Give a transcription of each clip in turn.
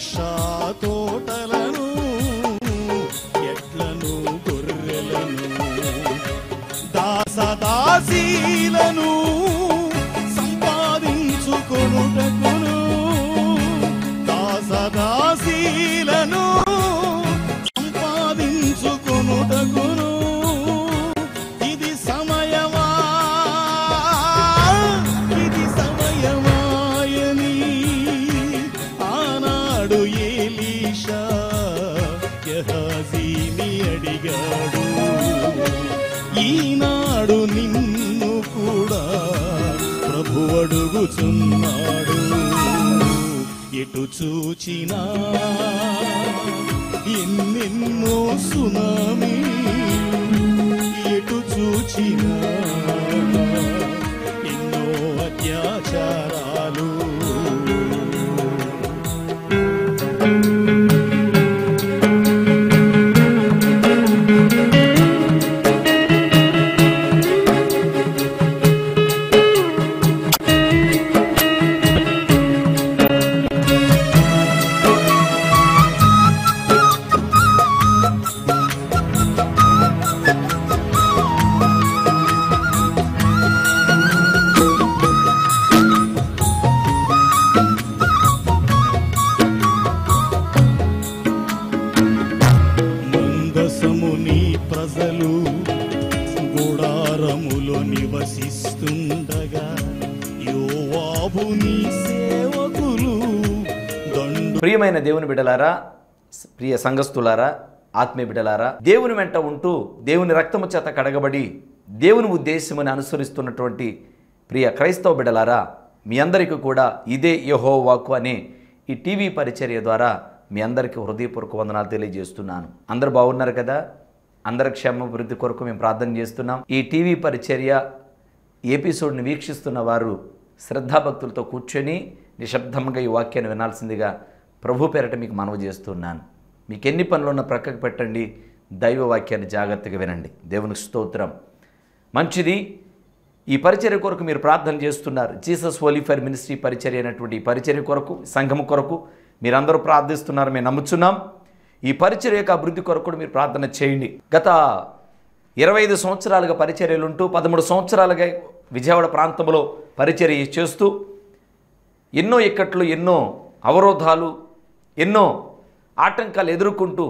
ద్రాక్ష తోటలను ఎట్లను గొర్రెలను దాసదాసీలను సంపాదించుకొనుటకును దాసదాసీలను సంపాదించుకొనుటకును ఇది సమయమా ఇది సమయమాయని ఆనాడు ఏలీషా గెహాజీని అడిగాడు ఈనాడు నిన్ను కూడా ప్రభు అడుగుచున్నాడు ఎటు చూచినా ఎన్నెన్నో సునామీ ఎటు చూచినా ఎన్నో అత్యాచారాలు మందసముని ప్రజలు గుడారములో నివసిస్తుండగా యోవాబుని సేవకులు దండు ప్రియమైన దేవుని బిడ్డలారా ప్రియ సంఘస్థులారా ఆత్మీయ బిడ్డలారా దేవుని వెంట ఉంటూ దేవుని రక్తము చేత కడగబడి దేవుని ఉద్దేశముని అనుసరిస్తున్నటువంటి ప్రియ క్రైస్తవ బిడ్డలారా మీ అందరికీ కూడా ఇదే యహో వాక్కు అనే ఈ టీవీ పరిచర్య ద్వారా మీ అందరికీ హృదయపూర్వక వందనాలు తెలియజేస్తున్నాను అందరు బాగున్నారు కదా అందరి క్షేమాభివృద్ధి కొరకు మేము ప్రార్థన చేస్తున్నాం ఈ టీవీ పరిచర్య ఈ ఎపిసోడ్ని వీక్షిస్తున్న వారు శ్రద్ధాభక్తులతో కూర్చొని నిశ్శబ్దంగా ఈ వాక్యాన్ని వినాల్సిందిగా ప్రభు పేరట మీకు మనవి చేస్తున్నాను మీకు ఎన్ని పనులు ఉన్న ప్రక్కకు పెట్టండి దైవ వాక్యాన్ని జాగ్రత్తగా వినండి దేవునికి స్తోత్రం మంచిది ఈ పరిచర్య కొరకు మీరు ప్రార్థన చేస్తున్నారు జీసస్ ఓలిఫైర్ మినిస్ట్రీ పరిచర్య అయినటువంటి ఈ పరిచర్య కొరకు సంఘం కొరకు మీరందరూ ప్రార్థిస్తున్నారు మేము నమ్ముచున్నాం ఈ పరిచర్య యొక్క అభివృద్ధి కొరకు కూడా మీరు ప్రార్థన చేయండి గత ఇరవై ఐదు సంవత్సరాలుగా పరిచర్యలు ఉంటూ పదమూడు సంవత్సరాలుగా విజయవాడ ప్రాంతంలో పరిచర్య చేస్తూ ఎన్నో ఇక్కట్లు ఎన్నో అవరోధాలు ఎన్నో ఆటంకాలు ఎదుర్కొంటూ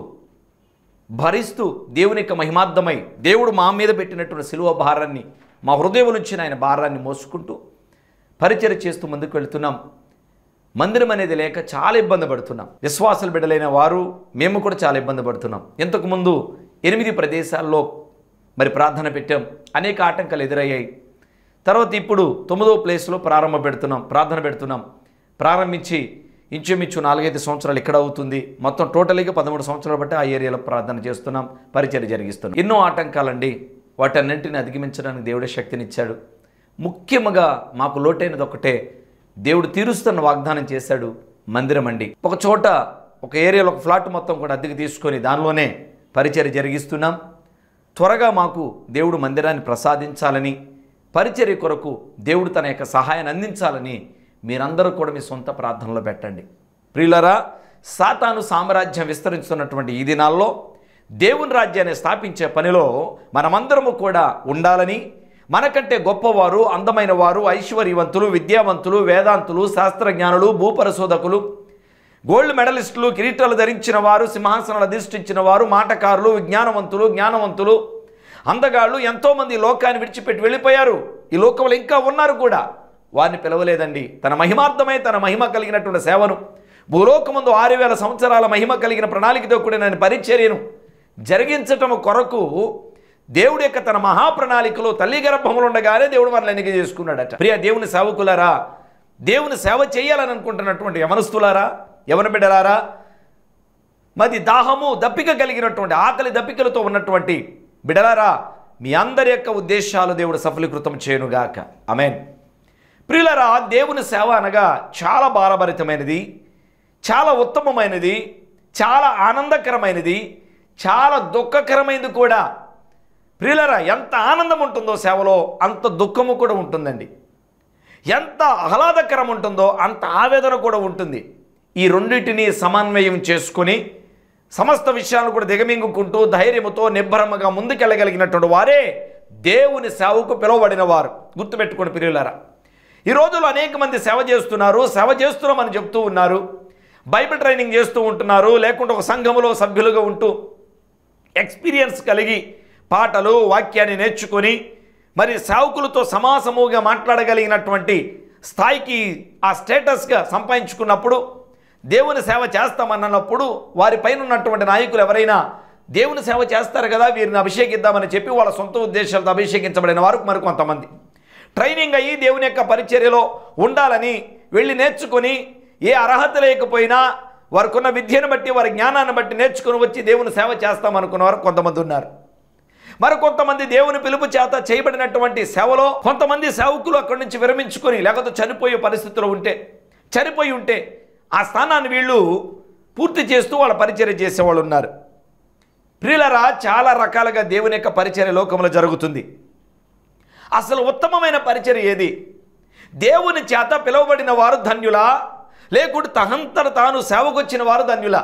భరిస్తూ దేవుని యొక్క మహిమార్థమై దేవుడు మా మీద పెట్టినటువంటి సిలువ భారాన్ని మా హృదయం నుంచి ఆయన భారాన్ని మోసుకుంటూ పరిచయం చేస్తూ ముందుకు వెళ్తున్నాం మందిరం అనేది లేక చాలా ఇబ్బంది పడుతున్నాం విశ్వాసాలు బిడ్డలైన వారు మేము కూడా చాలా ఇబ్బంది పడుతున్నాం ఇంతకుముందు ఎనిమిది ప్రదేశాల్లో మరి ప్రార్థన పెట్టాం అనేక ఆటంకాలు ఎదురయ్యాయి తర్వాత ఇప్పుడు తొమ్మిదో ప్లేస్లో ప్రారంభ పెడుతున్నాం ప్రార్థన పెడుతున్నాం ప్రారంభించి ఇంచుమించు నాలుగైదు సంవత్సరాలు ఇక్కడ అవుతుంది మొత్తం టోటల్గా పదమూడు సంవత్సరాలు బట్టి ఆ ఏరియాలో ప్రార్థన చేస్తున్నాం పరిచయం జరిగిస్తున్నాం ఎన్నో ఆటంకాలండి వాటన్నింటిని అధిగమించడానికి దేవుడే శక్తినిచ్చాడు ముఖ్యంగా మాకు లోటైనది ఒకటే దేవుడు తీరుస్తున్న వాగ్దానం చేశాడు మందిరం అండి ఒక చోట ఒక ఏరియాలో ఒక ఫ్లాట్ మొత్తం కూడా అద్దెకి తీసుకొని దానిలోనే పరిచర్య జరిగిస్తున్నాం త్వరగా మాకు దేవుడు మందిరాన్ని ప్రసాదించాలని పరిచర్య కొరకు దేవుడు తన యొక్క సహాయాన్ని అందించాలని మీరందరూ కూడా మీ సొంత ప్రార్థనలో పెట్టండి ప్రియులరా సాతాను సామ్రాజ్యం విస్తరిస్తున్నటువంటి ఈ దినాల్లో దేవుని రాజ్యాన్ని స్థాపించే పనిలో మనమందరము కూడా ఉండాలని మనకంటే గొప్పవారు అందమైన వారు ఐశ్వర్యవంతులు విద్యావంతులు వేదాంతులు శాస్త్రజ్ఞానులు భూపరిశోధకులు గోల్డ్ మెడలిస్టులు కిరీటాలు ధరించిన వారు సింహాసనాలు అధిష్ఠించిన వారు మాటకారులు విజ్ఞానవంతులు జ్ఞానవంతులు అందగాళ్ళు ఎంతోమంది ఈ లోకాన్ని విడిచిపెట్టి వెళ్ళిపోయారు ఈ లోకంలో ఇంకా ఉన్నారు కూడా వారిని పిలవలేదండి తన మహిమార్థమై తన మహిమ కలిగినటువంటి సేవను భూలోకముందు ఆరు వేల సంవత్సరాల మహిమ కలిగిన ప్రణాళికతో కూడిన పరిచర్యను జరిగించటం కొరకు దేవుడి యొక్క తన మహాప్రణాళికలో తల్లి గర్భములు ఉండగానే దేవుడు మనల్ని ఎన్నిక చేసుకున్నాడట ప్రియ దేవుని సేవకులారా దేవుని సేవ చేయాలని అనుకుంటున్నటువంటి యవనస్తులారా యవన బిడ్డలారా మరి దాహము దప్పిక కలిగినటువంటి ఆకలి దప్పికలతో ఉన్నటువంటి బిడలారా మీ అందరి యొక్క ఉద్దేశాలు దేవుడు సఫలీకృతం చేయనుగాక అమెన్ ప్రియులరా దేవుని సేవ అనగా చాలా భారభరితమైనది చాలా ఉత్తమమైనది చాలా ఆనందకరమైనది చాలా దుఃఖకరమైనది కూడా ప్రియులరా ఎంత ఆనందం ఉంటుందో సేవలో అంత దుఃఖము కూడా ఉంటుందండి ఎంత ఆహ్లాదకరం ఉంటుందో అంత ఆవేదన కూడా ఉంటుంది ఈ రెండింటిని సమన్వయం చేసుకొని సమస్త విషయాలను కూడా దిగమింగుకుంటూ ధైర్యముతో నిబ్బరముగా ముందుకెళ్ళగలిగినటువంటి వారే దేవుని సేవకు పిలువబడిన వారు గుర్తుపెట్టుకోండి పిల్లలారా ఈ రోజుల్లో అనేక మంది సేవ చేస్తున్నారు సేవ చేస్తున్నామని చెప్తూ ఉన్నారు బైబిల్ ట్రైనింగ్ చేస్తూ ఉంటున్నారు లేకుంటే ఒక సంఘములో సభ్యులుగా ఉంటూ ఎక్స్పీరియన్స్ కలిగి పాటలు వాక్యాన్ని నేర్చుకొని మరి సేవకులతో సమాసముగా మాట్లాడగలిగినటువంటి స్థాయికి ఆ స్టేటస్గా సంపాదించుకున్నప్పుడు దేవుని సేవ చేస్తామన్నప్పుడు వారిపైన ఉన్నటువంటి నాయకులు ఎవరైనా దేవుని సేవ చేస్తారు కదా వీరిని అభిషేకిద్దామని చెప్పి వాళ్ళ సొంత ఉద్దేశాలతో అభిషేకించబడిన వారు మరికొంతమంది ట్రైనింగ్ అయ్యి దేవుని యొక్క పరిచర్యలో ఉండాలని వెళ్ళి నేర్చుకొని ఏ అర్హత లేకపోయినా వారికున్న విద్యను బట్టి వారి జ్ఞానాన్ని బట్టి నేర్చుకుని వచ్చి దేవుని సేవ చేస్తామనుకున్న వారు కొంతమంది ఉన్నారు మరి కొంతమంది దేవుని పిలుపు చేత చేయబడినటువంటి సేవలో కొంతమంది సేవకులు అక్కడి నుంచి విరమించుకొని లేకపోతే చనిపోయే పరిస్థితిలో ఉంటే చనిపోయి ఉంటే ఆ స్థానాన్ని వీళ్ళు పూర్తి చేస్తూ వాళ్ళ పరిచర్య చేసేవాళ్ళు ఉన్నారు ప్రియులరా చాలా రకాలుగా దేవుని యొక్క పరిచర్య లోకంలో జరుగుతుంది అసలు ఉత్తమమైన పరిచర్య ఏది దేవుని చేత పిలువబడిన వారు ధన్యులా లేకుంటే తహంతట తాను సేవకొచ్చిన వారు ధన్యులా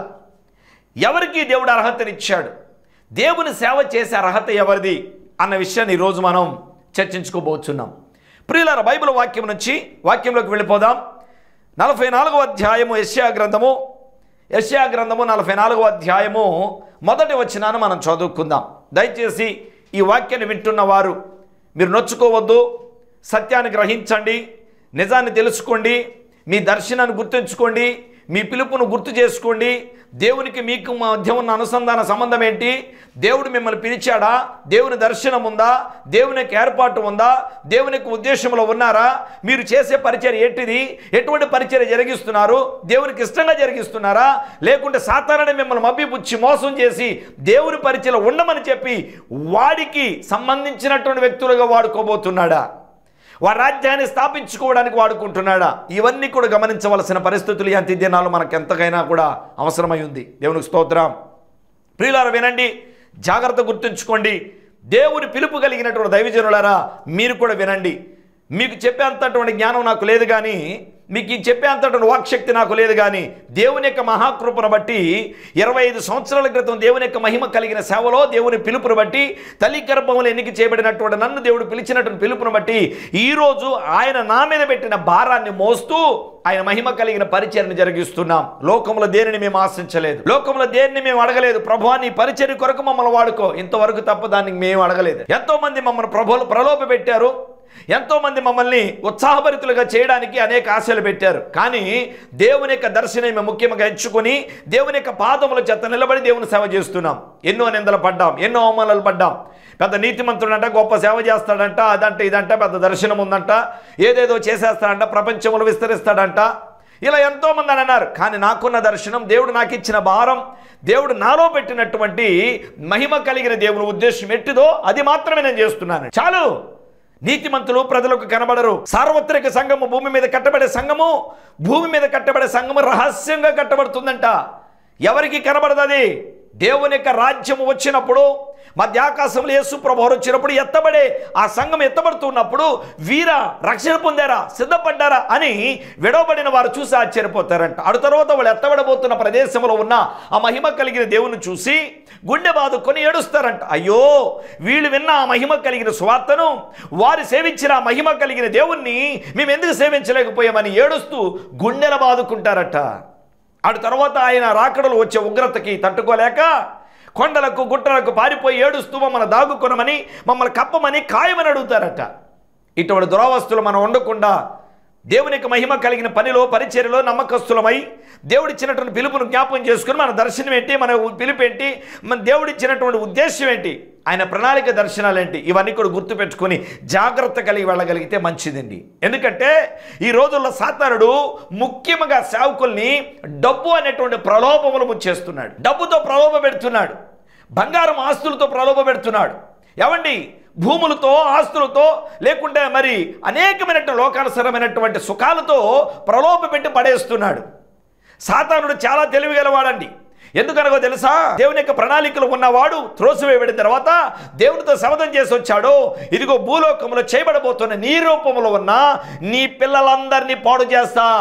ఎవరికి దేవుడు అర్హతనిచ్చాడు దేవుని సేవ చేసే అర్హత ఎవరిది అన్న విషయాన్ని ఈరోజు మనం చర్చించుకోబోతున్నాం ప్రియులార బైబిల్ వాక్యం నుంచి వాక్యంలోకి వెళ్ళిపోదాం నలభై నాలుగవ అధ్యాయము యశ్యా గ్రంథము యశ్యా గ్రంథము నలభై నాలుగవ అధ్యాయము మొదటి వచ్చినాను మనం చదువుకుందాం దయచేసి ఈ వాక్యాన్ని వింటున్న వారు మీరు నొచ్చుకోవద్దు సత్యాన్ని గ్రహించండి నిజాన్ని తెలుసుకోండి మీ దర్శనాన్ని గుర్తుంచుకోండి మీ పిలుపును గుర్తు చేసుకోండి దేవునికి మీకు మధ్య ఉన్న అనుసంధాన సంబంధం ఏంటి దేవుడు మిమ్మల్ని పిలిచాడా దేవుని దర్శనం ఉందా దేవునికి ఏర్పాటు ఉందా దేవునికి ఉద్దేశంలో ఉన్నారా మీరు చేసే పరిచయం ఏంటిది ఎటువంటి పరిచయం జరిగిస్తున్నారు దేవునికి ఇష్టంగా జరిగిస్తున్నారా లేకుంటే సాధారణ మిమ్మల్ని మబ్బిపుచ్చి మోసం చేసి దేవుని పరిచయం ఉండమని చెప్పి వాడికి సంబంధించినటువంటి వ్యక్తులుగా వాడుకోబోతున్నాడా వారి రాజ్యాన్ని స్థాపించుకోవడానికి వాడుకుంటున్నాడా ఇవన్నీ కూడా గమనించవలసిన పరిస్థితులు ఈ అంత్య దినాలు మనకు ఎంతకైనా కూడా అవసరమై ఉంది దేవునికి స్తోత్రం ప్రియులారా వినండి జాగ్రత్త గుర్తుంచుకోండి దేవుని పిలుపు కలిగినటువంటి దైవజనులారా మీరు కూడా వినండి మీకు చెప్పేంతటువంటి జ్ఞానం నాకు లేదు కానీ మీకు ఈ చెప్పేంతటువంటి వాక్శక్తి నాకు లేదు కానీ దేవుని యొక్క మహాకృపను బట్టి ఇరవై ఐదు సంవత్సరాల క్రితం దేవుని యొక్క మహిమ కలిగిన సేవలో దేవుని పిలుపును బట్టి తల్లి గర్భంలో ఎన్నిక చేయబడినటువంటి నన్ను దేవుడు పిలిచినటువంటి పిలుపును బట్టి ఈరోజు ఆయన నా మీద పెట్టిన భారాన్ని మోస్తూ ఆయన మహిమ కలిగిన పరిచయను జరిగిస్తున్నాం లోకంలో దేనిని మేము ఆశించలేదు లోకంలో దేనిని మేము అడగలేదు ప్రభు నీ పరిచర్య కొరకు మమ్మల్ని వాడుకో ఇంతవరకు తప్ప దానికి మేము అడగలేదు ఎంతో మంది మమ్మల్ని ప్రభులు ప్రలోభ పెట్టారు ఎంతో మంది మమ్మల్ని ఉత్సాహభరితులుగా చేయడానికి అనేక ఆశలు పెట్టారు కానీ దేవుని యొక్క దర్శనం ముఖ్యంగా ఎంచుకొని దేవుని యొక్క పాదముల చెత్త నిలబడి దేవుని సేవ చేస్తున్నాం ఎన్నో నిందలు పడ్డాం ఎన్నో అవమానాలు పడ్డాం పెద్ద నీతిమంతుడంట గొప్ప సేవ చేస్తాడంట అదంట ఇదంట పెద్ద దర్శనం ఉందంట ఏదేదో చేసేస్తాడంట ప్రపంచంలో విస్తరిస్తాడంట ఇలా ఎంతోమంది అని అన్నారు కానీ నాకున్న దర్శనం దేవుడు నాకు ఇచ్చిన భారం దేవుడు నాలో పెట్టినటువంటి మహిమ కలిగిన దేవుని ఉద్దేశం ఎట్టిదో అది మాత్రమే నేను చేస్తున్నాను చాలు నీతిమంతులు ప్రజలకు కనబడరు సార్వత్రిక సంఘము భూమి మీద కట్టబడే సంఘము భూమి మీద కట్టబడే సంఘము రహస్యంగా కట్టబడుతుందంట ఎవరికి కనబడదు అది దేవుని యొక్క రాజ్యము వచ్చినప్పుడు మధ్యాకాశంలో యేసు ప్రభు వచ్చినప్పుడు ఎత్తబడే ఆ సంఘం ఎత్తబడుతున్నప్పుడు వీర రక్షణ పొందారా సిద్ధపడ్డారా అని విడవబడిన వారు చూసి ఆశ్చర్యపోతారంట అడు తర్వాత వాళ్ళు ఎత్తబడబోతున్న ప్రదేశంలో ఉన్న ఆ మహిమ కలిగిన దేవుని చూసి గుండె బాదుకొని ఏడుస్తారంట అయ్యో వీళ్ళు విన్న ఆ మహిమ కలిగిన స్వార్థను వారు సేవించిన ఆ మహిమ కలిగిన దేవుణ్ణి మేము ఎందుకు సేవించలేకపోయామని ఏడుస్తూ గుండెల బాదుకుంటారట ఆడు తర్వాత ఆయన రాకడలు వచ్చే ఉగ్రతకి తట్టుకోలేక కొండలకు గుట్టలకు పారిపోయి ఏడుస్తూ మమ్మల్ని దాగుకొనమని మమ్మల్ని కప్పమని ఖాయమని అడుగుతారట ఇటువంటి దురావస్తులు మనం ఉండకుండా దేవుని యొక్క మహిమ కలిగిన పనిలో పరిచర్యలో నమ్మకస్తులమై దేవుడిచ్చినటువంటి పిలుపును జ్ఞాపకం చేసుకుని మన దర్శనం ఏంటి మన పిలుపు ఏంటి మన దేవుడిచ్చినటువంటి ఉద్దేశం ఏంటి ఆయన ప్రణాళిక దర్శనాలు ఏంటి ఇవన్నీ కూడా గుర్తుపెట్టుకొని జాగ్రత్త కలిగి వెళ్ళగలిగితే మంచిదండి ఎందుకంటే ఈ రోజుల్లో సాతానుడు ముఖ్యంగా సేవకుల్ని డబ్బు అనేటువంటి ప్రలోభములు ముచ్చేస్తున్నాడు డబ్బుతో ప్రలోభ పెడుతున్నాడు బంగారం ఆస్తులతో ప్రలోభ పెడుతున్నాడు ఏమండి భూములతో ఆస్తులతో లేకుంటే మరి అనేకమైనటువంటి లోకానుసరమైనటువంటి సుఖాలతో ప్రలోభ పెట్టి పడేస్తున్నాడు సాతానుడు చాలా తెలివిగలవాడండి ఎందుకనగో తెలుసా దేవుని యొక్క ప్రణాళికలు ఉన్నవాడు త్రోసివేయబడిన తర్వాత దేవునితో శపథం చేసి వచ్చాడు ఇదిగో భూలోకంలో చేయబడబోతున్న నీ రూపంలో ఉన్న నీ పిల్లలందరినీ పాడు చేస్తా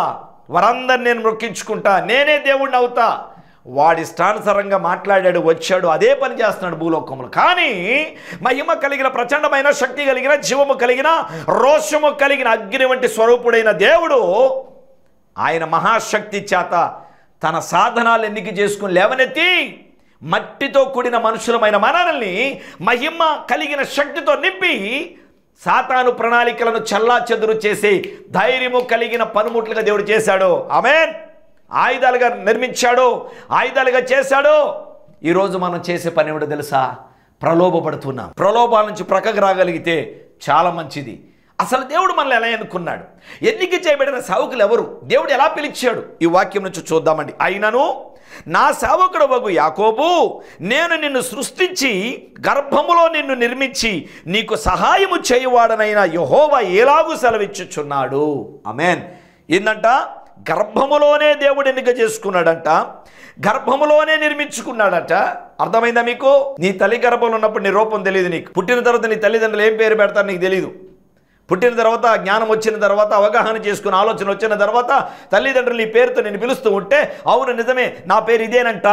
వారందరిని నేను మొక్కించుకుంటా నేనే దేవుడిని అవుతా వాడి ఇష్టానుసారంగా మాట్లాడాడు వచ్చాడు అదే పని చేస్తున్నాడు భూలోకంలో కానీ మహిమ కలిగిన ప్రచండమైన శక్తి కలిగిన జీవము కలిగిన రోషము కలిగిన అగ్ని వంటి స్వరూపుడైన దేవుడు ఆయన మహాశక్తి చేత తన సాధనాలు ఎన్నిక చేసుకుని లేవనెత్తి మట్టితో కూడిన మనుషులమైన మనల్ని మహిమ కలిగిన శక్తితో నింపి సాతాను ప్రణాళికలను చల్లా చెదురు చేసి ధైర్యము కలిగిన పనిముట్లుగా దేవుడు చేశాడు ఆమెన్ ఆయుధాలుగా నిర్మించాడు ఆయుధాలుగా చేశాడు ఈరోజు మనం చేసే పని ఏమిటో తెలుసా ప్రలోభపడుతున్నాం ప్రలోభాల నుంచి ప్రక్కకు రాగలిగితే చాలా మంచిది అసలు దేవుడు మనల్ని ఎలా ఎన్నుకున్నాడు ఎన్నిక చేయబడిన సేవకులు ఎవరు దేవుడు ఎలా పిలిచాడు ఈ వాక్యం నుంచి చూద్దామండి అయినను నా సేవకుడు వగు యాకోబు నేను నిన్ను సృష్టించి గర్భములో నిన్ను నిర్మించి నీకు సహాయము చేయువాడనైన యహోవా ఎలాగూ సెలవిచ్చుచున్నాడు అమెన్ ఏందంట గర్భములోనే దేవుడు ఎన్నిక చేసుకున్నాడంట గర్భములోనే నిర్మించుకున్నాడట అర్థమైందా మీకు నీ తల్లి గర్భంలో ఉన్నప్పుడు నీ రూపం తెలియదు నీకు పుట్టిన తర్వాత నీ తల్లిదండ్రులు ఏం పేరు పెడతారు నీకు తెలియదు పుట్టిన తర్వాత జ్ఞానం వచ్చిన తర్వాత అవగాహన చేసుకుని ఆలోచన వచ్చిన తర్వాత తల్లిదండ్రులు ఈ పేరుతో నేను పిలుస్తూ ఉంటే అవును నిజమే నా పేరు ఇదేనంట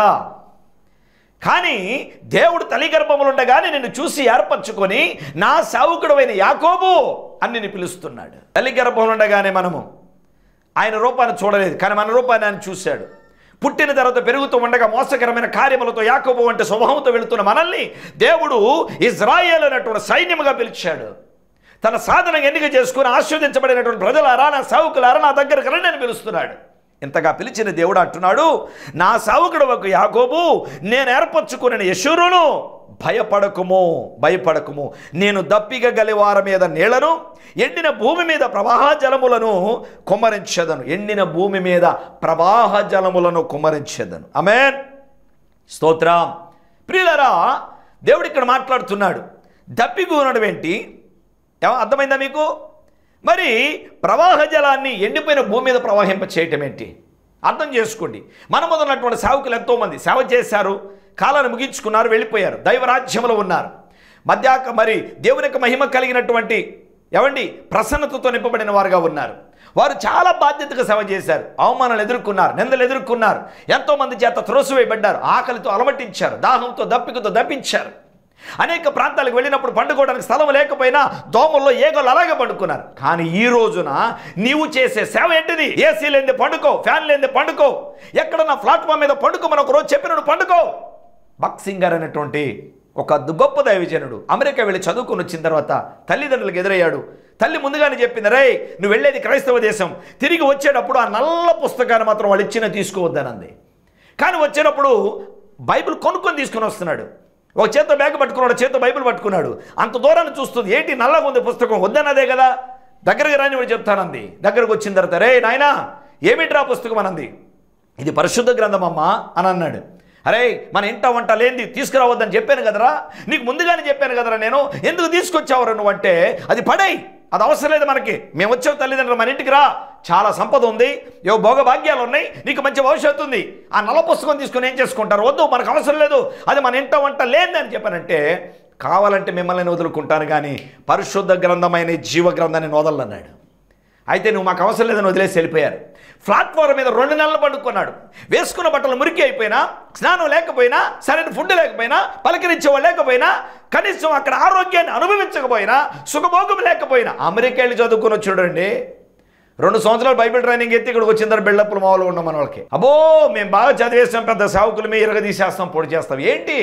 కానీ దేవుడు తల్లి గర్భములు ఉండగానే నిన్ను చూసి ఏర్పరచుకొని నా సేవకుడమైన యాకోబు అని నిన్ను పిలుస్తున్నాడు తల్లి గర్భంలో ఉండగానే మనము ఆయన రూపాన్ని చూడలేదు కానీ మన రూపాన్ని ఆయన చూశాడు పుట్టిన తర్వాత పెరుగుతూ ఉండగా మోసకరమైన కార్యములతో యాకోబు వంటి స్వభావంతో వెళుతున్న మనల్ని దేవుడు ఇజ్రాయేల్ అనేటువంటి సైన్యముగా పిలిచాడు తన సాధన ఎన్నిక చేసుకుని ఆస్వాదించబడినటువంటి ప్రజలారా నా సావుకులారా నా దగ్గరకు రండి అని పిలుస్తున్నాడు ఇంతగా పిలిచిన దేవుడు అంటున్నాడు నా సావుకుడు ఒక యాకోబు నేను ఏర్పరచుకున్న యశురును భయపడకుము భయపడకుము నేను దప్పిక గలివార మీద నీళ్లను ఎండిన భూమి మీద ప్రవాహ జలములను కుమ్మరించదను ఎండిన భూమి మీద ప్రవాహ జలములను కుమ్మరించదను అమేన్ స్తోత్రం ప్రియులరా దేవుడు ఇక్కడ మాట్లాడుతున్నాడు దప్పిగూనడం ఏంటి ఏమ అర్థమైందా మీకు మరి ప్రవాహ జలాన్ని ఎండిపోయిన భూమి మీద ప్రవహింప చేయటం ఏంటి అర్థం చేసుకోండి మన మొదలైనటువంటి సేవకులు ఎంతోమంది సేవ చేశారు కాలాన్ని ముగించుకున్నారు వెళ్ళిపోయారు దైవరాజ్యంలో ఉన్నారు మధ్యాక మరి దేవుని యొక్క మహిమ కలిగినటువంటి ఏమండి ప్రసన్నతతో నింపబడిన వారుగా ఉన్నారు వారు చాలా బాధ్యతగా సేవ చేశారు అవమానాలు ఎదుర్కొన్నారు నిందలు ఎదుర్కొన్నారు ఎంతోమంది చేత త్రోసివేయబడ్డారు ఆకలితో అలమటించారు దాహంతో దప్పికతో దప్పించారు అనేక ప్రాంతాలకు వెళ్ళినప్పుడు పండుకోవడానికి స్థలం లేకపోయినా దోమల్లో ఏగలు అలాగే పండుకున్నారు కానీ ఈ రోజున నీవు చేసే సేవ ఏంటిది ఏసీ లేని పండుకో ఫ్యాన్ లేని పండుకో ఎక్కడన్నా ప్లాట్ఫామ్ మీద పండుకోమని ఒక రోజు చెప్పినప్పుడు పండుకో బక్సింగ్ గారు అనేటువంటి ఒక గొప్ప దైవజనుడు అమెరికా వెళ్ళి చదువుకొని వచ్చిన తర్వాత తల్లిదండ్రులకు ఎదురయ్యాడు తల్లి ముందుగానే చెప్పింది రే నువ్వు వెళ్ళేది క్రైస్తవ దేశం తిరిగి వచ్చేటప్పుడు ఆ నల్ల పుస్తకాన్ని మాత్రం వాళ్ళు ఇచ్చిన తీసుకోవద్దనంది కానీ వచ్చేటప్పుడు బైబిల్ కొనుక్కొని తీసుకొని వస్తున్నాడు ఒక చేత బ్యాగ్ పట్టుకున్నాడు చేత బైబిల్ పట్టుకున్నాడు అంత దూరాన్ని చూస్తుంది ఏంటి నల్లగా ఉంది పుస్తకం వద్దన్నదే కదా దగ్గరకు రాని వాడు చెప్తానంది దగ్గరకు వచ్చిన తర్వాత రే నాయనా ఏమిట్రా పుస్తకం అనంది ఇది పరిశుద్ధ గ్రంథం అమ్మా అని అన్నాడు అరే మన ఇంట వంట లేనిది తీసుకురావద్దని చెప్పాను కదరా నీకు ముందుగానే చెప్పాను కదరా నేను ఎందుకు తీసుకొచ్చావురా నువ్వు అంటే అది పడై అది అవసరం లేదు మనకి మేము వచ్చాం తల్లిదండ్రులు మన ఇంటికి రా చాలా సంపద ఉంది ఏవో భోగభాగ్యాలు ఉన్నాయి నీకు మంచి భవిష్యత్తు ఉంది ఆ నల్ల పుస్తకం తీసుకొని ఏం చేసుకుంటారు వద్దు మనకు అవసరం లేదు అది మన ఇంట వంట లేదని చెప్పానంటే కావాలంటే మిమ్మల్ని వదులుకుంటాను కానీ పరిశుద్ధ గ్రంథమైన ఈ జీవ గ్రంథాన్ని వదలన్నాడు అయితే నువ్వు మాకు అవసరం లేదని వదిలేసి వెళ్ళిపోయారు ప్లాట్ఫామ్ మీద రెండు నెలలు పండుకున్నాడు వేసుకున్న బట్టలు మురికి అయిపోయినా స్నానం లేకపోయినా సరైన ఫుడ్ లేకపోయినా పలకరించేవాళ్ళు లేకపోయినా కనీసం అక్కడ ఆరోగ్యాన్ని అనుభవించకపోయినా సుఖభోగం లేకపోయినా అమెరికా వెళ్ళి చదువుకొని చూడండి రెండు సంవత్సరాలు బైబిల్ ట్రైనింగ్ ఎత్తి ఇక్కడికి వచ్చిన తర్వాత బిల్డప్లు మామూలుగా ఉన్నాం మన వాళ్ళకి అబ్బో మేము బాగా చదివేస్తాం పెద్ద సావుకులు మీ ఇరగ తీసేస్తాం పొడి చేస్తాం ఏంటి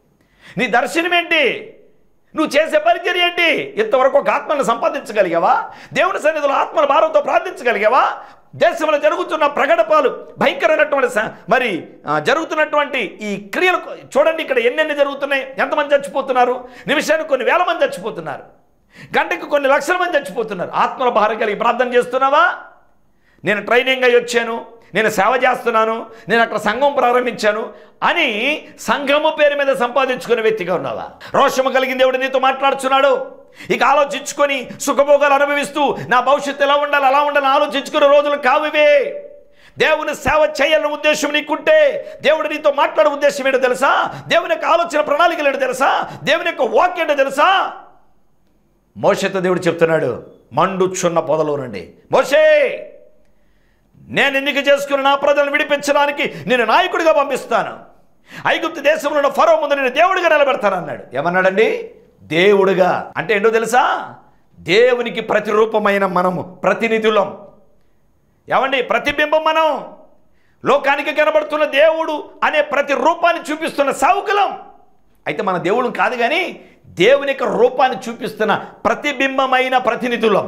నీ దర్శనం ఏంటి నువ్వు చేసే పరిచర్య ఏంటి ఇంతవరకు ఒక ఆత్మను సంపాదించగలిగావా దేవుని సన్నిధిలో ఆత్మల భారంతో ప్రార్థించగలిగావా దేశంలో జరుగుతున్న ప్రగడపాలు భయంకరమైనటువంటి స- మరి ఆ, జరుగుతున్నటువంటి ఈ క్రియలు చూడండి ఇక్కడ ఎన్నెన్ని జరుగుతున్నాయి ఎంతమంది చచ్చిపోతున్నారు నిమిషానికి కొన్ని వేల మంది చచ్చిపోతున్నారు గంటకు కొన్ని లక్షల మంది చచ్చిపోతున్నారు ఆత్మల భారం కలిగి ప్రార్థన చేస్తున్నావా నేను ట్రైనింగ్ అయ్యి వచ్చాను నేను సేవ చేస్తున్నాను నేను అక్కడ సంఘం ప్రారంభించాను అని సంఘము పేరు మీద సంపాదించుకునే వ్యక్తిగా ఉన్నావా రోషము కలిగిన దేవుడు నీతో మాట్లాడుతున్నాడు ఇక ఆలోచించుకొని సుఖభోగాలు అనుభవిస్తూ నా భవిష్యత్తు ఎలా ఉండాలి అలా ఉండాలని ఆలోచించుకునే రోజులు కావివే దేవుని సేవ చేయాలనే ఉద్దేశం నీకుంటే దేవుడు నీతో మాట్లాడే ఉద్దేశం ఏంటో తెలుసా దేవుని యొక్క ఆలోచన ప్రణాళికలు ఏంటో తెలుసా దేవుని యొక్క వాక్యం ఏంటో తెలుసా మోషతో దేవుడు చెప్తున్నాడు మండుచున్న పొదలో నుండి మోషే నేను ఎన్నిక చేసుకుని నా ప్రజలను విడిపించడానికి నేను నాయకుడిగా పంపిస్తాను ఐగుప్తు దేశంలో ఉన్న ఫరో ముందు నేను దేవుడిగా నిలబెడతాను అన్నాడు ఏమన్నాడండి దేవుడుగా అంటే ఏంటో తెలుసా దేవునికి ప్రతిరూపమైన మనము ప్రతినిధులం ఏమండి ప్రతిబింబం మనం లోకానికి కనబడుతున్న దేవుడు అనే ప్రతి రూపాన్ని చూపిస్తున్న సావుకులం అయితే మన దేవుడు కాదు కానీ దేవుని యొక్క రూపాన్ని చూపిస్తున్న ప్రతిబింబమైన ప్రతినిధులం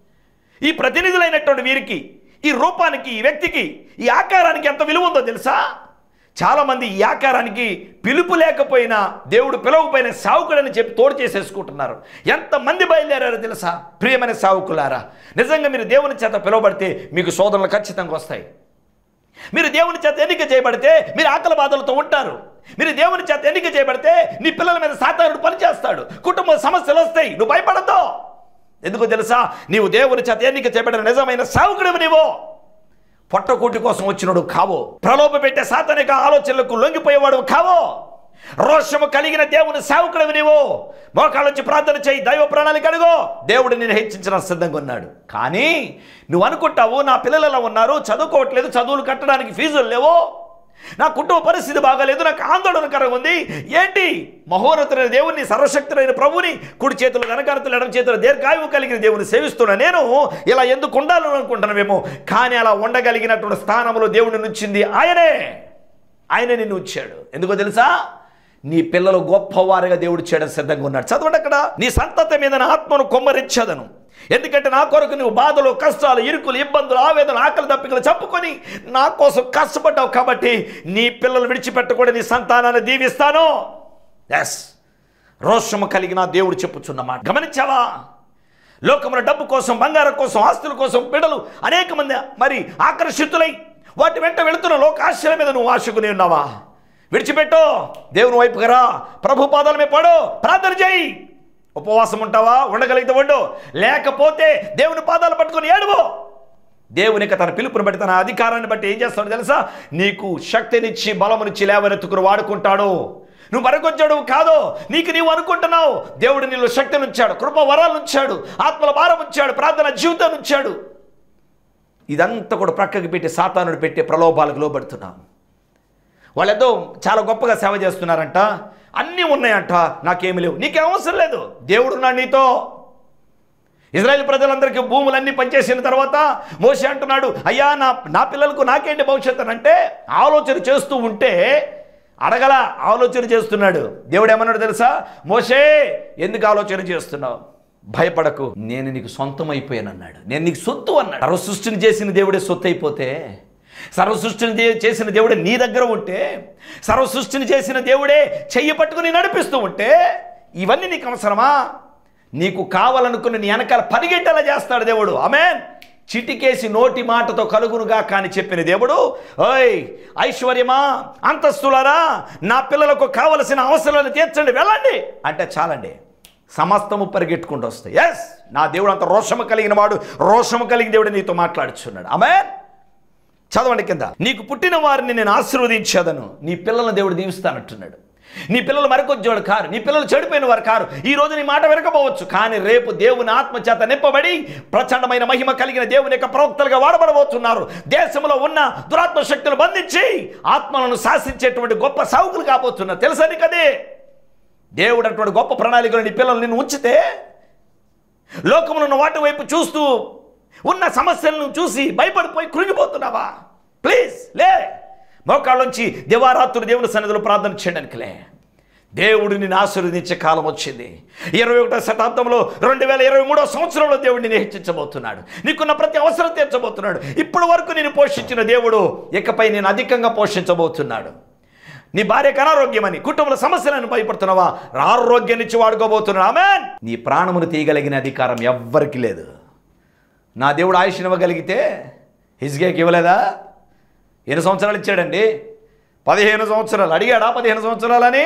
ఈ ప్రతినిధులైనటువంటి వీరికి ఈ రూపానికి ఈ వ్యక్తికి ఈ ఆకారానికి ఎంత విలువ ఉందో తెలుసా చాలామంది ఈ ఆకారానికి పిలుపు లేకపోయినా దేవుడు పిలవకపోయిన సావుకుడని చెప్పి తోడు చేసేసుకుంటున్నారు ఎంతమంది బయలుదేరారో తెలుసా ప్రియమైన సావుకులారా నిజంగా మీరు దేవుని చేత పిలువబడితే మీకు శోధనలు ఖచ్చితంగా వస్తాయి మీరు దేవుని చేత ఎన్నిక చేయబడితే మీరు ఆకలి బాధలతో ఉంటారు మీరు దేవుని చేత ఎన్నిక చేయబడితే నీ పిల్లల మీద సాతానుడు పనిచేస్తాడు కుటుంబ సమస్యలు వస్తాయి నువ్వు భయపడద్దు ఎందుకో తెలుసా నీవు దేవుని చేత ఎన్నిక చేయబడిన నిజమైన సావుకుడివి నీవు పొట్టకూటి కోసం వచ్చినడు కావో ప్రలోభ పెట్టే సాతానిక ఆలోచనలకు లొంగిపోయేవాడు కావో రోషము కలిగిన దేవుని సేవకుడివి నీవు మోకాళ్ళ వచ్చి ప్రార్థన చేయి దైవ ప్రణాళిక అడుగో దేవుడు నేను హెచ్చించిన సిద్ధంగా ఉన్నాడు కానీ నువ్వు అనుకుంటావు నా పిల్లలు ఎలా ఉన్నారు చదువుకోవట్లేదు చదువులు కట్టడానికి ఫీజులు లేవు నా కుటుంబ పరిస్థితి బాగాలేదు నాకు ఆందోళనకరంగా ఉంది ఏంటి మహోన్నతులైన దేవుని సర్వశక్తులైన ప్రభుని కుడి చేతులు వెనకాలతులు ఎడమ చేతులు దీర్ఘాయువు కలిగిన దేవుని సేవిస్తున్నా నేను ఇలా ఎందుకు ఉండాలని అనుకుంటున్నామేమో కానీ అలా ఉండగలిగినటువంటి స్థానంలో దేవుడిని నుంచింది ఆయనే ఆయన నిన్ను ఉంచాడు ఎందుకో తెలుసా నీ పిల్లలు గొప్పవారిగా దేవుడు చేయడం సిద్ధంగా ఉన్నాడు చదవండి అక్కడ నీ సంతతి మీద నా ఆత్మను కొమ్మరించదను ఎందుకంటే నా కొరకు నువ్వు బాధలు కష్టాలు ఇరుకులు ఇబ్బందులు ఆవేదన ఆకలి దప్పికలు చెప్పుకొని నా కోసం కష్టపడ్డావు కాబట్టి నీ పిల్లలు విడిచిపెట్టకూడదు నీ సంతానాన్ని దీవిస్తాను ఎస్ రోషము కలిగిన దేవుడు చెప్పుచున్నమాట గమనించావా లోకముల డబ్బు కోసం బంగారం కోసం ఆస్తుల కోసం బిడలు అనేక మంది మరి ఆకర్షితులై వాటి వెంట వెళుతున్న లోకాశల మీద నువ్వు ఆశకుని ఉన్నావా విడిచిపెట్టు దేవుని వైపుకి రా ప్రభు పాదాల మీద పడు ప్రార్థన చేయి ఉపవాసం ఉంటావా ఉండగలిగితే ఉండు లేకపోతే దేవుని పాదాలు పట్టుకొని ఏడువో దేవునికి తన పిలుపుని బట్టి తన అధికారాన్ని బట్టి ఏం చేస్తాడు తెలుసా నీకు శక్తినిచ్చి బలమునిచ్చి లేవనెత్తుకుని వాడుకుంటాడు నువ్వు మరొకొచ్చాడు కాదు నీకు నీవు అనుకుంటున్నావు దేవుడు నీలో శక్తిని ఉంచాడు కృప వరాలు ఉంచాడు ఆత్మల భారం ఉంచాడు ప్రార్థన జీవితాన్ని ఉంచాడు ఇదంతా కూడా ప్రక్కకి పెట్టి సాతానుడు పెట్టే ప్రలోభాలకు లోబడుతున్నాం వాళ్ళేదో చాలా గొప్పగా సేవ చేస్తున్నారంట అన్నీ ఉన్నాయంట నాకేమి లేవు నీకేం అవసరం లేదు దేవుడున్నాడు నీతో ఇజ్రాయెల్ ప్రజలందరికీ భూములన్నీ పనిచేసిన తర్వాత మోసే అంటున్నాడు అయ్యా నా నా పిల్లలకు నాకేంటి భవిష్యత్తు అని అంటే ఆలోచన చేస్తూ ఉంటే అడగల ఆలోచన చేస్తున్నాడు దేవుడు ఏమన్నాడు తెలుసా మోసే ఎందుకు ఆలోచన చేస్తున్నావు భయపడకు నేను నీకు సొంతం అయిపోయాను అన్నాడు నేను నీకు సొత్తు అన్నాడు సర్వ సృష్టిని చేసిన దేవుడే సొత్తు అయిపోతే సర్వ సృష్టిని చే- చేసిన దేవుడే నీ దగ్గర ఉంటే సర్వ సృష్టిని చేసిన దేవుడే చెయ్యి పట్టుకుని నడిపిస్తూ ఉంటే ఇవన్నీ నీకు అవసరమా నీకు కావాలనుకున్న నీ వెనకాల పరిగెట్టేలా చేస్తాడు దేవుడు ఆమెన్ చిటికేసి నోటి మాటతో కలుగునుగా కాని చెప్పిన దేవుడు ఓయ్ ఐశ్వర్యమా అంతస్తులారా నా పిల్లలకు కావలసిన అవసరాలను తీర్చండి వెళ్ళండి అంటే చాలండి సమస్తము పరిగెట్టుకుంటూ వస్తాయి ఎస్ నా దేవుడు అంత రోషము కలిగిన వాడు రోషము కలిగిన దేవుడు నీతో మాట్లాడుచున్నాడు ఆమెన్ చదవండి కింద నీకు పుట్టిన వారిని నేను ఆశీర్వదించేదను నీ పిల్లలను దేవుడు దీవిస్తానంటున్నాడు నీ పిల్లలు మరికొచ్చేవాడు కారు నీ పిల్లలు చెడిపోయిన వారు కారు ఈ రోజు నీ మాట వినకపోవచ్చు కానీ రేపు దేవుని ఆత్మ చేత నింపబడి ప్రచండమైన మహిమ కలిగిన దేవుని యొక్క ప్రవక్తలుగా వాడబడబోతున్నారు దేశంలో ఉన్న దురాత్మ శక్తులు బంధించి ఆత్మలను శాసించేటువంటి గొప్ప సావుకులు కాబోతున్నారు తెలుసా నీకు అదే దేవుడు అటువంటి గొప్ప ప్రణాళికలు నీ పిల్లలు నిన్ను ఉంచితే లోకమును ఉన్న వాటి వైపు చూస్తూ ఉన్న సమస్యలను చూసి భయపడిపోయి కృంగిపోతున్నావా ప్లీజ్ లే మోకాళ్ళొంచి దివారాత్రులు దేవుని సన్నిధిలో ప్రార్థన చేయడానికి లే దేవుడు నిన్ను ఆశీర్వదించే కాలం వచ్చింది ఇరవై ఒకటో శతాబ్దంలో రెండు వేల ఇరవై మూడో సంవత్సరంలో దేవుడు నిన్ను హెచ్చించబోతున్నాడు నీకున్న ప్రతి అవసరం తీర్చబోతున్నాడు ఇప్పటి వరకు నేను పోషించిన దేవుడు ఇకపై నేను అధికంగా పోషించబోతున్నాడు నీ భార్యకు అనారోగ్యమని కుటుంబ సమస్యలను భయపడుతున్నావా ఆరోగ్యాన్ని ఇచ్చి వాడుకోబోతున్నాడు ఆమె నీ ప్రాణమును తీయగలిగిన అధికారం ఎవ్వరికి లేదు నా దేవుడు ఆయుష్ ఇవ్వగలిగితే హిజ్గేకి ఇవ్వలేదా ఎన్ని సంవత్సరాలు ఇచ్చాడండి పదిహేను సంవత్సరాలు అడిగాడా పదిహేను సంవత్సరాలని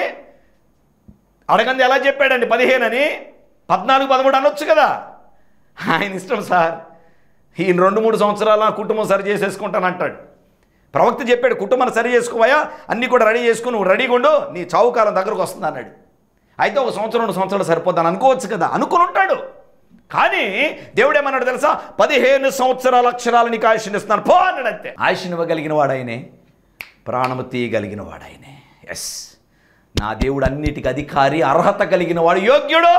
అడగంది ఎలా చెప్పాడండి పదిహేను అని పద్నాలుగు పదమూడు అనొచ్చు కదా ఆయన ఇష్టం సార్ ఈయన రెండు మూడు సంవత్సరాలు నా కుటుంబం సరి చేసేసుకుంటాను అంటాడు ప్రవక్త చెప్పాడు కుటుంబాన్ని సరి చేసుకోవయా అన్నీ కూడా రెడీ చేసుకుని నువ్వు రెడీగా ఉండు నీ చావు కాలం దగ్గరకు వస్తుంది అన్నాడు అయితే ఒక సంవత్సరం రెండు సంవత్సరాలు సరిపోతాను అనుకోవచ్చు కదా అనుకుని ఉంటాడు కానీ దేవుడేమన్నాడు తెలుసా పదిహేను సంవత్సరాల అక్షరాలు నీకు ఆయుష్ని ఇస్తున్నాను పో అన్నాడు అంతే ఆయుష్ని ఇవ్వగలిగిన వాడాయనే ప్రాణము తీయగలిగిన వాడాయనే ఎస్ నా దేవుడు అన్నిటికీ అధికారి అర్హత కలిగిన వాడు యోగ్యుడు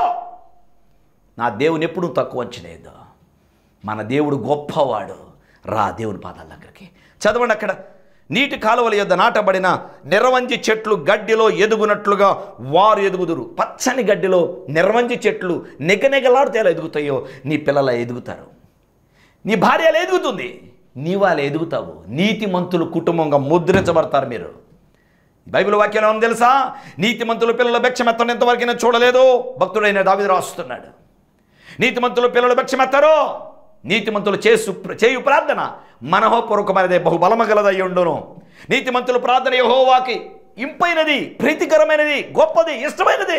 నా దేవుని ఎప్పుడూ తక్కువ అంచలేదు మన దేవుడు గొప్పవాడు రా దేవుని పాదాల దగ్గరికి చదవండి అక్కడ నీటి కాలువల యొద్ద నాటబడిన నిర్వంజి చెట్లు గడ్డిలో ఎదుగునట్లుగా వారు ఎదుగుదురు పచ్చని గడ్డిలో నిర్వంజి చెట్లు నెగనెగలాడితే ఎలా ఎదుగుతాయో నీ పిల్లల ఎదుగుతారు నీ భార్య అలా ఎదుగుతుంది నీవు అలా ఎదుగుతావు నీతిమంతులు కుటుంబంగా ముద్రించబడతారు మీరు బైబిల్ వాక్యం ఏమని తెలుసా నీతిమంతుల పిల్లల భిక్షమెత్తడం ఎంతవరకు నేను చూడలేదు భక్తుడైన దావిది రాస్తున్నాడు నీతిమంతుల పిల్లలు భిక్షమెత్తారో నీతిమంతులు చేసు చేయు ప్రార్థన మనహోపూర్వకమైనదే బహుబలమగలదై ఉండును నీతిమంతుల ప్రార్థన యహోవాకి ఇంపైనది ప్రీతికరమైనది గొప్పది ఇష్టమైనది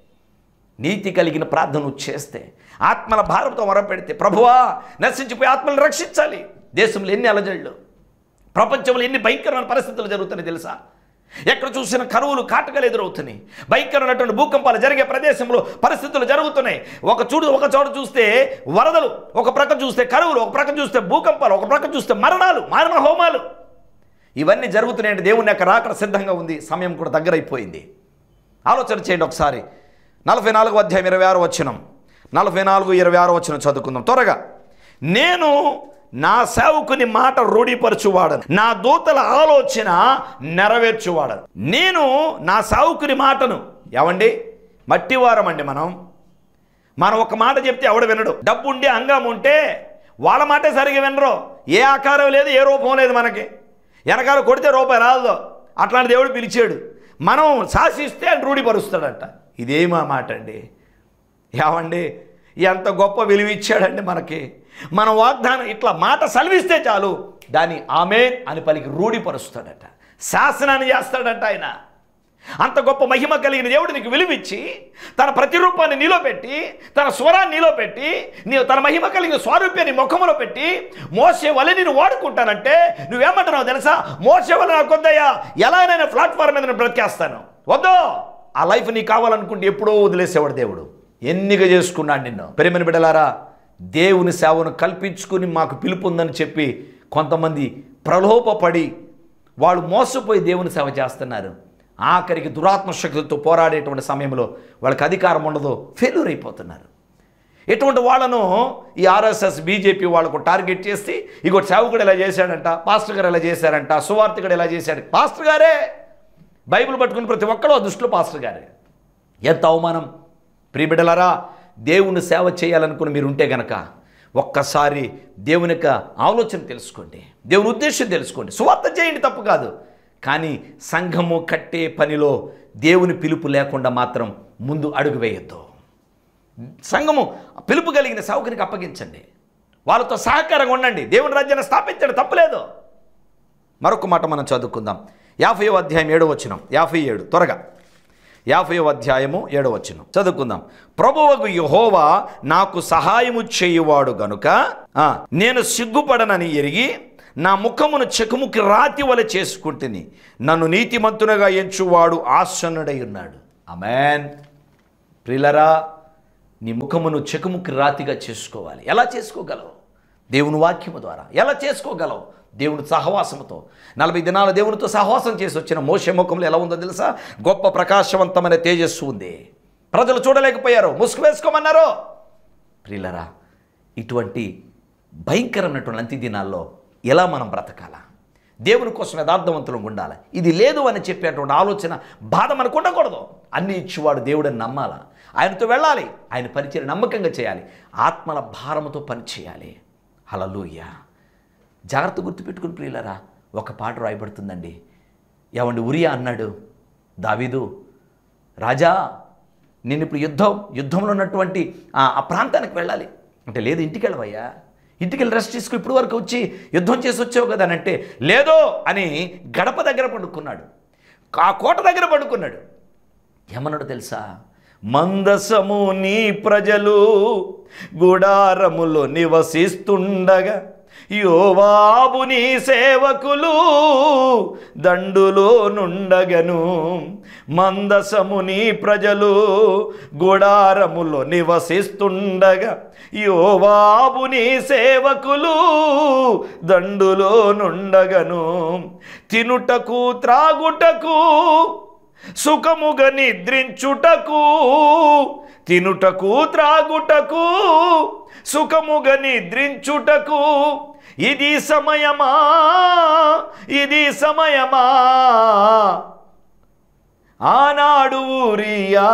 నీతి కలిగిన ప్రార్థన నువ్వు చేస్తే ఆత్మల భారంతో మొరపెడితే ప్రభువా నశించిపోయి ఆత్మలను రక్షించాలి దేశంలో ఎన్ని అలజడులు ప్రపంచంలో ఎన్ని భయంకరమైన పరిస్థితులు జరుగుతున్నాయి తెలుసా ఎక్కడ చూసిన కరువులు కాటకలు ఎదురవుతున్నాయి భయంకరమైనటువంటి భూకంపాలు జరిగే ప్రదేశంలో పరిస్థితులు జరుగుతున్నాయి ఒక చూడు ఒక చోట చూస్తే వరదలు ఒక ప్రక్క చూస్తే కరువులు ఒక ప్రక్క చూస్తే భూకంపాలు ఒక ప్రక్క చూస్తే మరణాలు మారణ హోమాలు ఇవన్నీ జరుగుతున్నాయంటే దేవుని యొక్క రాకడ సిద్ధంగా ఉంది సమయం కూడా దగ్గర అయిపోయింది ఆలోచన చేయండి ఒకసారి నలభై నాలుగు అధ్యాయం ఇరవై ఆరు వచ్చినం నలభై నాలుగు ఇరవై ఆరు వచ్చిన చదువుకుందాం త్వరగా నేను నా సేవకుని మాట రూఢిపరచువాడను నా దూతల ఆలోచన నెరవేర్చువాడను నేను నా సేవకుని మాటను ఏమండి మట్టివారం అండి మనం మనం ఒక మాట చెప్తే ఎవడు వినడు డబ్బు ఉండి అంగం ఉంటే వాళ్ళ మాటే సరిగా వినరు ఏ ఆకారం లేదు ఏ రూపం లేదు మనకి వెనకాల కొడితే రూపాయి రాదు అట్లాంటి దేవుడు పిలిచాడు మనం శాసిస్తే ఆయన రూఢిపరుస్తాడంట ఇదేమా మాట అండి ఏమండి ఎంత గొప్ప విలువ ఇచ్చాడండి మనకి మన వాగ్దానం ఇట్లా మాట సెలవిస్తే చాలు దాన్ని ఆమె అని పలికి రూఢిపరుస్తాడట శాసనాన్ని చేస్తాడట ఆయన అంత గొప్ప మహిమ కలిగిన దేవుడు నీకు విలువిచ్చి తన ప్రతిరూపాన్ని నీలో పెట్టి తన స్వరాన్ని నీలో పెట్టి నీవు తన మహిమ కలిగిన స్వారూప్యాన్ని ముఖములో పెట్టి మోసే వలె నేను వాడుకుంటానంటే నువ్వేమంటున్నావు తెలుసా మోసే వల్ల నాకు వద్దయ్యా ఎలాగైనా ప్లాట్ఫామ్ మీద నేను బ్రతికేస్తాను వద్దు ఆ లైఫ్ నీకు కావాలనుకుంటే ఎప్పుడో వదిలేసేవాడు దేవుడు ఎన్నిక చేసుకున్నాడు నిన్ను పెరిమిన బిడలారా దేవుని సేవను కల్పించుకుని మాకు పిలుపు ఉందని చెప్పి కొంతమంది ప్రలోభపడి వాళ్ళు మోసపోయి దేవుని సేవ చేస్తున్నారు ఆఖరికి దురాత్మ శక్తులతో పోరాడేటువంటి సమయంలో వాళ్ళకి అధికారం ఉండదు ఫెయిల్యూర్ అయిపోతున్నారు ఇటువంటి వాళ్ళను ఈ ఆర్ఎస్ఎస్ బీజేపీ వాళ్ళకు టార్గెట్ చేసి ఇగో సేవకుడు ఇలా చేశాడంట పాస్టర్ గారు ఇలా చేశారంట సువార్తికుడు ఇలా చేశాడు పాస్టర్ గారే బైబిల్ పట్టుకుని ప్రతి ఒక్కడో దృష్టిలో పాస్టర్ గారే ఎంత అవమానం ప్రియబిడలారా దేవుని సేవ చేయాలనుకుని మీరు ఉంటే గనక ఒక్కసారి దేవుని యొక్క ఆలోచన తెలుసుకోండి దేవుని ఉద్దేశం తెలుసుకోండి సువార్త చేయండి తప్పు కాదు కానీ సంఘము కట్టే పనిలో దేవుని పిలుపు లేకుండా మాత్రం ముందు అడుగు వేయొద్దు సంఘము పిలుపు కలిగిన సేవకునికి అప్పగించండి వాళ్ళతో సహకారంగా ఉండండి దేవుని రాజ్యాన్ని స్థాపించండి తప్పులేదు మరొక మాట మనం చదువుకుందాం యాభై అధ్యాయం ఏడో వచ్చినం యాభై ఏడు త్వరగా యాభై అధ్యాయము ఏడో వచ్చినం చదువుకుందాం ప్రభువకు యహోవా నాకు సహాయము చేయువాడు గనుక ఆ, నేను సిగ్గుపడనని ఎరిగి నా ముఖమును చెకుముకి రాతి వలె చేసుకుంటుని నన్ను నీతిమంతునిగా ఎంచువాడు ఆసన్నుడై ఉన్నాడు అమెన్ ప్రిలరా నీ ముఖమును చెకుముకి రాతిగా చేసుకోవాలి ఎలా చేసుకోగలవు దేవుని వాక్యము ద్వారా ఎలా చేసుకోగలవు దేవుని సహవాసముతో నలభై దినాల దేవునితో సహవాసం చేసి వచ్చిన మోస ముఖంలో ఎలా ఉందో తెలుసా గొప్ప ప్రకాశవంతమైన తేజస్సు ఉంది ప్రజలు చూడలేకపోయారు ముసుగు వేసుకోమన్నారు ప్రియులరా ఇటువంటి భయంకరమైనటువంటి అంత్య దినాల్లో ఎలా మనం బ్రతకాలా దేవుని కోసం యథార్థవంతులు ఉండాలి ఇది లేదు అని చెప్పేటువంటి ఆలోచన బాధ మనకు ఉండకూడదు అన్ని ఇచ్చేవాడు దేవుడని నమ్మాలా ఆయనతో వెళ్ళాలి ఆయన పరిచయం నమ్మకంగా చేయాలి ఆత్మల భారముతో పని చేయాలి హలలుయ్య జాగ్రత్త గుర్తుపెట్టుకుని ప్రియులరా ఒక పాట రాయబడుతుందండి ఏమండి ఉరియా అన్నాడు దావీదు రాజా నేను ఇప్పుడు యుద్ధం యుద్ధంలో ఉన్నటువంటి ఆ ఆ ప్రాంతానికి వెళ్ళాలి అంటే లేదు ఇంటికి వెళ్ళవయ్యా ఇంటికి వెళ్ళి రెస్ట్ తీసుకు ఇప్పుడు వరకు వచ్చి యుద్ధం చేసి వచ్చావు కదా అని అంటే లేదో అని గడప దగ్గర పడుకున్నాడు ఆ కోట దగ్గర పడుకున్నాడు ఏమన్నాడు తెలుసా మందసము నీ ప్రజలు గుడారములో నివసిస్తుండగా యోవాబుని సేవకులు దండులో నుండగను మందసముని ప్రజలు గుడారములో నివసిస్తుండగా యోవాబుని సేవకులు దండులో నుండగను తినుటకు త్రాగుటకు సుఖముగా నిద్రించుటకు తినుటకు త్రాగుటకు సుఖముగా నిద్రించుటకు ఇది సమయమా ఇది సమయమా ఆనాడు ఊరియా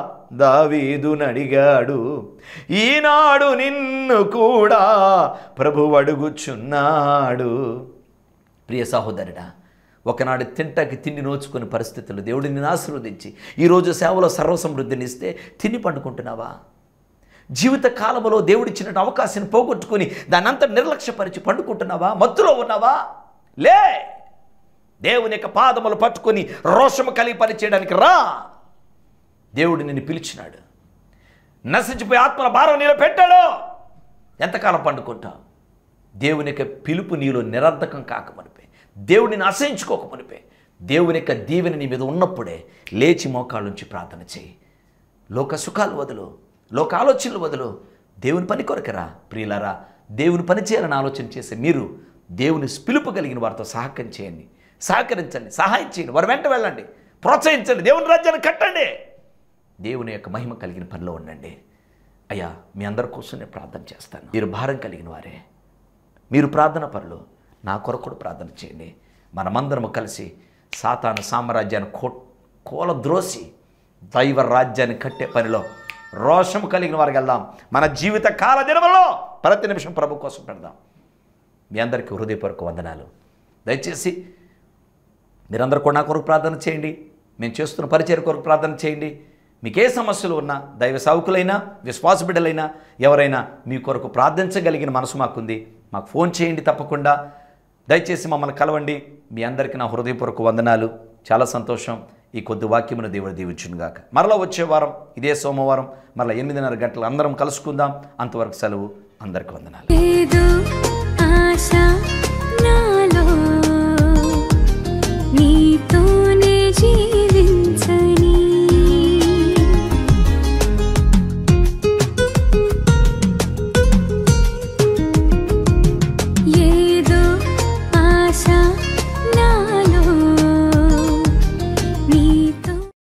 దావీదునడిగాడు ఈనాడు నిన్ను కూడా ప్రభు అడుగుచున్నాడు ప్రియ సహోదరుడా ఒకనాడు తింటకి తిండి నోచుకునే పరిస్థితులు దేవుడిని నిన్ను ఆశీర్వదించి ఈరోజు సేవలో సర్వసమృద్ధినిస్తే తిని పండుకుంటున్నావా జీవిత కాలంలో దేవుడిచ్చినట్టు అవకాశాన్ని పోగొట్టుకుని దానంతా నిర్లక్ష్యపరిచి పండుకుంటున్నావా మత్తులో ఉన్నావా లే దేవుని యొక్క పాదములు పట్టుకొని రోషము కలిగి పనిచేయడానికి రా దేవుడు నిన్ను పిలిచినాడు నశించిపోయి ఆత్మల భారం నీలో పెట్టాడు ఎంతకాలం పండుకుంటావు దేవుని యొక్క పిలుపు నీలో నిరర్ధకం కాకమనిపే దేవుడిని అసహించుకోకమనిపే దేవుని యొక్క దీవెన నీ మీద ఉన్నప్పుడే లేచి మోకాళ్ళ నుంచి ప్రార్థన చేయి లోక సుఖాలు వదులు లోక ఆలోచనలు వదులు దేవుని పని కొరకరా ప్రియులారా దేవుని పని చేయాలని ఆలోచన చేసే మీరు దేవుని పిలుపు కలిగిన వారితో సహకం చేయండి సహకరించండి సహాయం చేయండి వారి వెంట వెళ్ళండి ప్రోత్సహించండి దేవుని రాజ్యాన్ని కట్టండి దేవుని యొక్క మహిమ కలిగిన పనిలో ఉండండి అయ్యా మీ అందరి కోసం నేను ప్రార్థన చేస్తాను మీరు భారం కలిగిన వారే మీరు ప్రార్థన పనులు నా కొరకు కూడా ప్రార్థన చేయండి మనమందరము కలిసి సాతాను సామ్రాజ్యాన్ని కో కోలద్రోసి దైవ రాజ్యాన్ని కట్టే పనిలో రోషము కలిగిన వారికి వెళ్దాం మన జీవిత కాల దినములో ప్రతి నిమిషం ప్రభు కోసం పెడదాం మీ అందరికీ హృదయపూర్వక వందనాలు దయచేసి మీరందరూ కూడా నా కొరకు ప్రార్థన చేయండి మేము చేస్తున్న పరిచయ కొరకు ప్రార్థన చేయండి మీకు ఏ సమస్యలు ఉన్నా దైవ సావుకులైనా విశ్వాస బిడ్డలైనా ఎవరైనా మీ కొరకు ప్రార్థించగలిగిన మనసు మాకుంది మాకు ఫోన్ చేయండి తప్పకుండా దయచేసి మమ్మల్ని కలవండి మీ అందరికీ నా హృదయపూర్వక వందనాలు చాలా సంతోషం ఈ కొద్ది వాక్యమును దేవుడు దీవించునుగాక మరలా వచ్చే వారం ఇదే సోమవారం మరలా ఎనిమిదిన్నర గంటలు అందరం కలుసుకుందాం అంతవరకు సెలవు అందరికీ వందనాలు ఏదో ఆశ నాలో నీతో